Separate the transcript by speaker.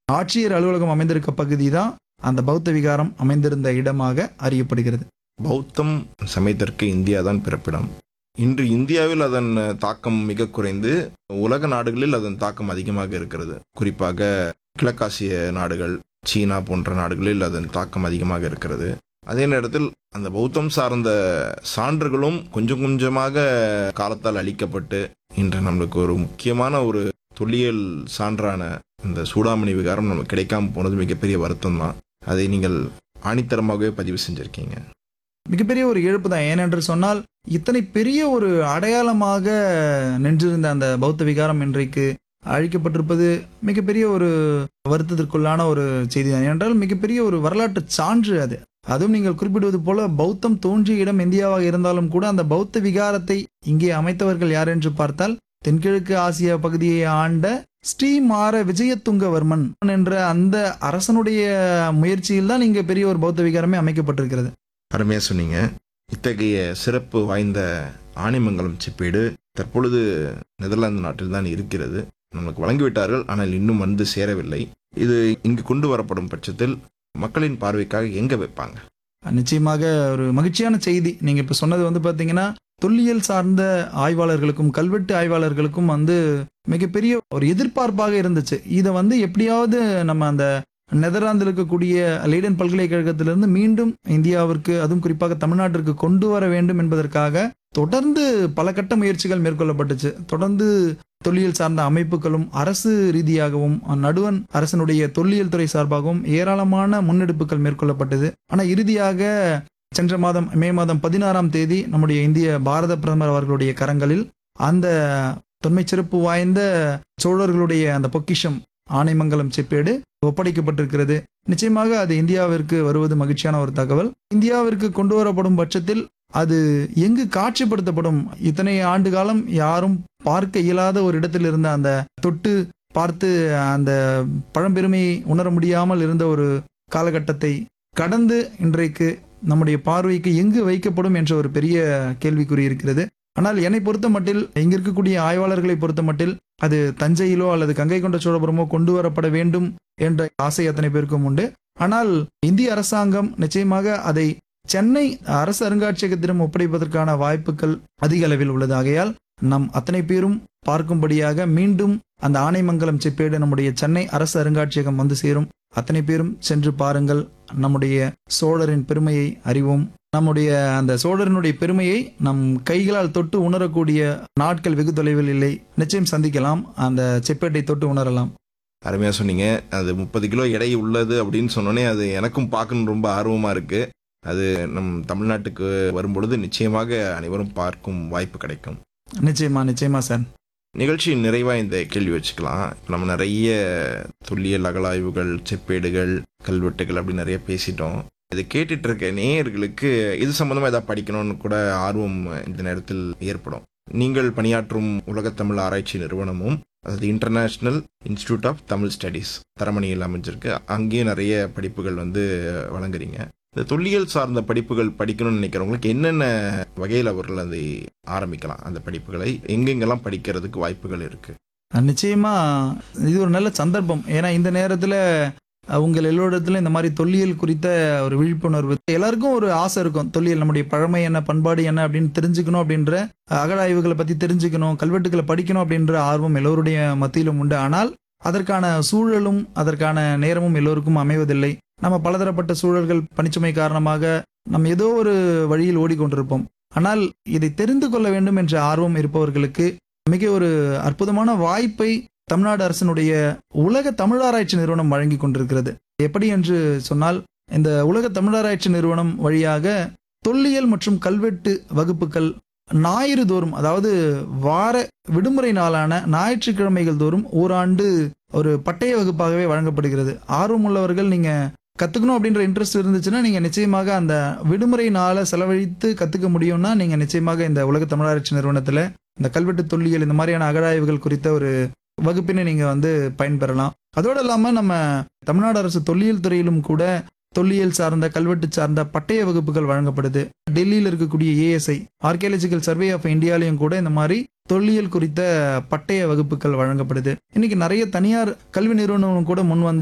Speaker 1: ஆட்சியர் அலுவலகம் அமைந்திருக்க பகுதி தான் அந்த பௌத்த விகாரம் அமைந்திருந்த இடமாக அறியப்படுகிறது
Speaker 2: பௌத்தம் சமயத்திற்கு இந்தியா தான் பிறப்பிடம் இன்று இந்தியாவில் அதன் தாக்கம் மிக குறைந்து உலக நாடுகளில் அதன் தாக்கம் அதிகமாக இருக்கிறது குறிப்பாக கிழக்காசிய நாடுகள் சீனா போன்ற நாடுகளில் அதன் தாக்கம் அதிகமாக இருக்கிறது அதே நேரத்தில் அந்த பௌத்தம் சார்ந்த சான்றுகளும் கொஞ்சம் கொஞ்சமாக காலத்தால் அளிக்கப்பட்டு இன்று நம்மளுக்கு ஒரு முக்கியமான ஒரு தொல்லியல் சான்றான இந்த சூடாமணி விகாரம் நமக்கு கிடைக்காம போனது மிகப்பெரிய வருத்தம் தான் அதை நீங்கள் ஆணித்தரமாகவே பதிவு செஞ்சிருக்கீங்க
Speaker 1: மிகப்பெரிய ஒரு இழப்பு தான் ஏனென்று சொன்னால் இத்தனை பெரிய ஒரு அடையாளமாக நின்றிருந்த அந்த பௌத்த விகாரம் இன்றைக்கு அழிக்கப்பட்டிருப்பது மிகப்பெரிய ஒரு வருத்தத்திற்குள்ளான ஒரு செய்தி தான் ஏனென்றால் மிகப்பெரிய ஒரு வரலாற்று சான்று அது அதுவும் நீங்கள் குறிப்பிடுவது போல பௌத்தம் தோன்றிய இடம் இந்தியாவாக இருந்தாலும் கூட அந்த பௌத்த விகாரத்தை இங்கே அமைத்தவர்கள் யார் என்று பார்த்தால் தென்கிழக்கு ஆசிய பகுதியை ஆண்ட ஸ்ரீமார விஜயதுங்கவர்மன் என்ற அந்த அரசனுடைய முயற்சியில் தான் இங்கே பெரிய ஒரு பௌத்த விகாரமே அமைக்கப்பட்டிருக்கிறது
Speaker 2: அருமையா சொன்னீங்க இத்தகைய சிறப்பு வாய்ந்த ஆணிமங்கலம் செப்பேடு தற்பொழுது நெதர்லாந்து நாட்டில் தான் இருக்கிறது நமக்கு வழங்கிவிட்டார்கள் ஆனால் இன்னும் வந்து சேரவில்லை இது இங்கு கொண்டு வரப்படும் பட்சத்தில் மக்களின் பார்வைக்காக எங்க வைப்பாங்க
Speaker 1: நிச்சயமாக ஒரு மகிழ்ச்சியான செய்தி நீங்க இப்ப சொன்னது வந்து பாத்தீங்கன்னா தொல்லியல் சார்ந்த ஆய்வாளர்களுக்கும் கல்வெட்டு ஆய்வாளர்களுக்கும் வந்து மிகப்பெரிய ஒரு எதிர்பார்ப்பாக இருந்துச்சு இதை வந்து எப்படியாவது நம்ம அந்த நெதர்லாந்தில் இருக்கக்கூடிய லீடன் பல்கலைக்கழகத்திலிருந்து மீண்டும் இந்தியாவிற்கு அதுவும் குறிப்பாக தமிழ்நாட்டிற்கு கொண்டு வர வேண்டும் என்பதற்காக தொடர்ந்து பல கட்ட முயற்சிகள் மேற்கொள்ளப்பட்டுச்சு தொடர்ந்து தொல்லியல் சார்ந்த அமைப்புகளும் அரசு ரீதியாகவும் நடுவன் அரசனுடைய தொல்லியல் துறை சார்பாகவும் ஏராளமான முன்னெடுப்புகள் மேற்கொள்ளப்பட்டது ஆனால் இறுதியாக சென்ற மாதம் மே மாதம் பதினாறாம் தேதி நம்முடைய இந்திய பாரத பிரதமர் அவர்களுடைய கரங்களில் அந்த தொன்மை சிறப்பு வாய்ந்த சோழர்களுடைய அந்த பொக்கிஷம் ஆனைமங்கலம் செப்பேடு ஒப்படைக்கப்பட்டிருக்கிறது நிச்சயமாக அது இந்தியாவிற்கு வருவது மகிழ்ச்சியான ஒரு தகவல் இந்தியாவிற்கு கொண்டு வரப்படும் பட்சத்தில் அது எங்கு காட்சிப்படுத்தப்படும் இத்தனை ஆண்டு காலம் யாரும் பார்க்க இயலாத ஒரு இடத்தில் இருந்த அந்த தொட்டு பார்த்து அந்த பழம்பெருமையை உணர முடியாமல் இருந்த ஒரு காலகட்டத்தை கடந்து இன்றைக்கு நம்முடைய பார்வைக்கு எங்கு வைக்கப்படும் என்ற ஒரு பெரிய கேள்விக்குறி இருக்கிறது ஆனால் என்னை பொறுத்த மட்டில் இங்க இருக்கக்கூடிய ஆய்வாளர்களை பொறுத்த மட்டில் அது தஞ்சையிலோ அல்லது கங்கை கொண்ட சோழபுரமோ கொண்டு வரப்பட வேண்டும் என்ற ஆசை அத்தனை பேருக்கும் உண்டு ஆனால் இந்திய அரசாங்கம் நிச்சயமாக அதை சென்னை அரசு அருங்காட்சியகத்திடம் ஒப்படைப்பதற்கான வாய்ப்புகள் அதிக அளவில் உள்ளது ஆகையால் நம் அத்தனை பேரும் பார்க்கும்படியாக மீண்டும் அந்த ஆனைமங்கலம் செப்பேடு நம்முடைய சென்னை அரசு அருங்காட்சியகம் வந்து சேரும் அத்தனை பேரும் சென்று பாருங்கள் நம்முடைய சோழரின் பெருமையை அறிவோம் நம்முடைய அந்த சோழரினுடைய பெருமையை நம் கைகளால் தொட்டு உணரக்கூடிய நாட்கள் வெகு தொலைவில் இல்லை நிச்சயம் சந்திக்கலாம் அந்த செப்பேட்டை தொட்டு உணரலாம்
Speaker 2: அருமையா சொன்னீங்க அது முப்பது கிலோ எடை உள்ளது அப்படின்னு சொன்னோன்னே அது எனக்கும் பார்க்கணும் ரொம்ப ஆர்வமா இருக்கு அது நம் தமிழ்நாட்டுக்கு வரும்பொழுது நிச்சயமாக அனைவரும் பார்க்கும் வாய்ப்பு கிடைக்கும்
Speaker 1: நிச்சயமா நிச்சயமா சார்
Speaker 2: நிகழ்ச்சியின் நிறைவா இந்த கேள்வி வச்சுக்கலாம் இப்ப நம்ம நிறைய தொல்லியல் அகலாய்வுகள் செப்பேடுகள் கல்வெட்டுகள் அப்படி நிறைய பேசிட்டோம் இதை கேட்டுட்டு இருக்க நேயர்களுக்கு இது சம்பந்தமா ஏதாவது படிக்கணும்னு கூட ஆர்வம் இந்த நேரத்தில் ஏற்படும் நீங்கள் பணியாற்றும் உலகத்தமிழ் ஆராய்ச்சி நிறுவனமும் அதாவது international institute of Tamil studies தரமணியில் அமைஞ்சிருக்கு அங்கேயும் நிறைய படிப்புகள் வந்து வழங்குறீங்க இந்த தொல்லியல் சார்ந்த படிப்புகள் படிக்கணும்னு நினைக்கிறவங்களுக்கு என்னென்ன வகையில் அவர்கள் அதை ஆரம்பிக்கலாம் அந்த படிப்புகளை எங்கெங்கெல்லாம் படிக்கிறதுக்கு வாய்ப்புகள் இருக்கு
Speaker 1: நிச்சயமா இது ஒரு நல்ல சந்தர்ப்பம் ஏன்னா இந்த நேரத்துல உங்கள் எல்லோரிடத்துல இந்த மாதிரி தொல்லியல் குறித்த ஒரு விழிப்புணர்வு எல்லாருக்கும் ஒரு ஆசை இருக்கும் தொல்லியல் நம்முடைய பழமை என்ன பண்பாடு என்ன அப்படின்னு தெரிஞ்சுக்கணும் அப்படின்ற அகழாய்வுகளை பத்தி தெரிஞ்சுக்கணும் கல்வெட்டுகளை படிக்கணும் அப்படின்ற ஆர்வம் எல்லோருடைய மத்தியிலும் உண்டு ஆனால் அதற்கான சூழலும் அதற்கான நேரமும் எல்லோருக்கும் அமைவதில்லை நம்ம பலதரப்பட்ட சூழல்கள் பணிச்சுமை காரணமாக நம்ம ஏதோ ஒரு வழியில் ஓடிக்கொண்டிருப்போம் ஆனால் இதை தெரிந்து கொள்ள வேண்டும் என்ற ஆர்வம் இருப்பவர்களுக்கு மிக ஒரு அற்புதமான வாய்ப்பை தமிழ்நாடு அரசினுடைய உலக தமிழாராய்ச்சி நிறுவனம் வழங்கி கொண்டிருக்கிறது எப்படி என்று சொன்னால் இந்த உலக தமிழாராய்ச்சி நிறுவனம் வழியாக தொல்லியல் மற்றும் கல்வெட்டு வகுப்புகள் ஞாயிறு தோறும் அதாவது வார விடுமுறை நாளான ஞாயிற்றுக்கிழமைகள் தோறும் ஓராண்டு ஒரு பட்டய வகுப்பாகவே வழங்கப்படுகிறது ஆர்வம் உள்ளவர்கள் நீங்க கத்துக்கணும் அப்படின்ற இன்ட்ரெஸ்ட் இருந்துச்சுன்னா நீங்க நிச்சயமாக அந்த விடுமுறை நாளை செலவழித்து கத்துக்க முடியும்னா நீங்க நிச்சயமாக இந்த உலக தமிழாராய்ச்சி நிறுவனத்துல இந்த கல்வெட்டு தொல்லியல் இந்த மாதிரியான அகழாய்வுகள் குறித்த ஒரு வகுப்பினை நீங்க வந்து பயன்பெறலாம் அதோடு இல்லாம நம்ம தமிழ்நாடு அரசு தொல்லியல் துறையிலும் கூட தொல்லியல் சார்ந்த கல்வெட்டு சார்ந்த பட்டய வகுப்புகள் வழங்கப்படுது டெல்லியில் இருக்கக்கூடிய ஏஎஸ்ஐ ஆர்கியாலஜிக்கல் சர்வே ஆஃப் இந்தியாலையும் கூட இந்த மாதிரி தொல்லியல் குறித்த பட்டய வகுப்புகள் வழங்கப்படுது இன்னைக்கு நிறைய தனியார் கல்வி நிறுவனங்களும் கூட முன் வந்து